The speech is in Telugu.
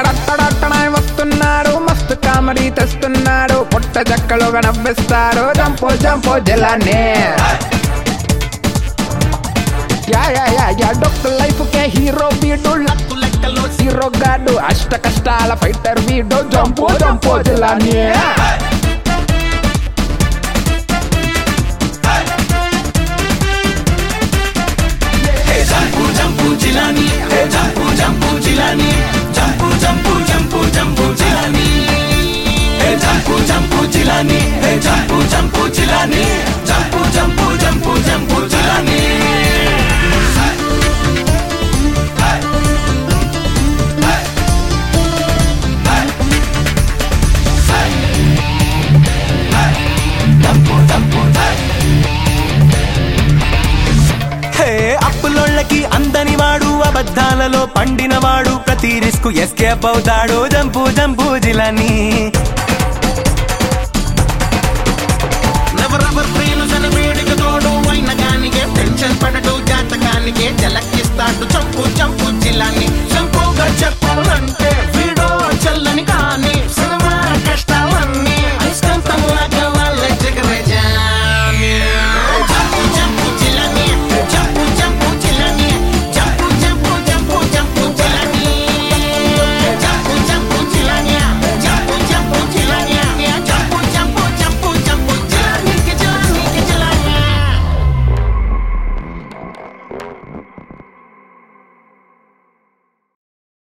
టడట్టడట్టడాయ్ వస్తున్నాడు మస్తు కామెడీ తెస్తున్నాడు పొట్ట చెక్కలుగా నవ్విస్తాడు జంపు జంపు జిల్లానే యా యా యా యా డొక్కు లైఫ్ కే హీరో వీడు లక్కు లెక్కలో హీరో గాడు అష్ట కష్టాల ఫైటర్ వీడు జంపు జంపు జిల్లానే jump jump Jilani hey jump jump Jilani jump jump jump jump Jilani hey jump jump Jilani hey jump jump Jilani jump jump jump jump Jilani jump jump hey అప్పులోళ్ళకి అందని వాడు అబద్ధాలలో పండినవాడు ప్రతి రిస్క్ ఎస్కేప్ అవుతాడు జంపు జంపు జిలాని ఎవరెవరు ప్రియులు జనవేడికి తోడు అయిన గానికే టెన్షన్ పడడు జాతకానికే జలక్కిస్తాడు చంపు చంపు జిల్లాని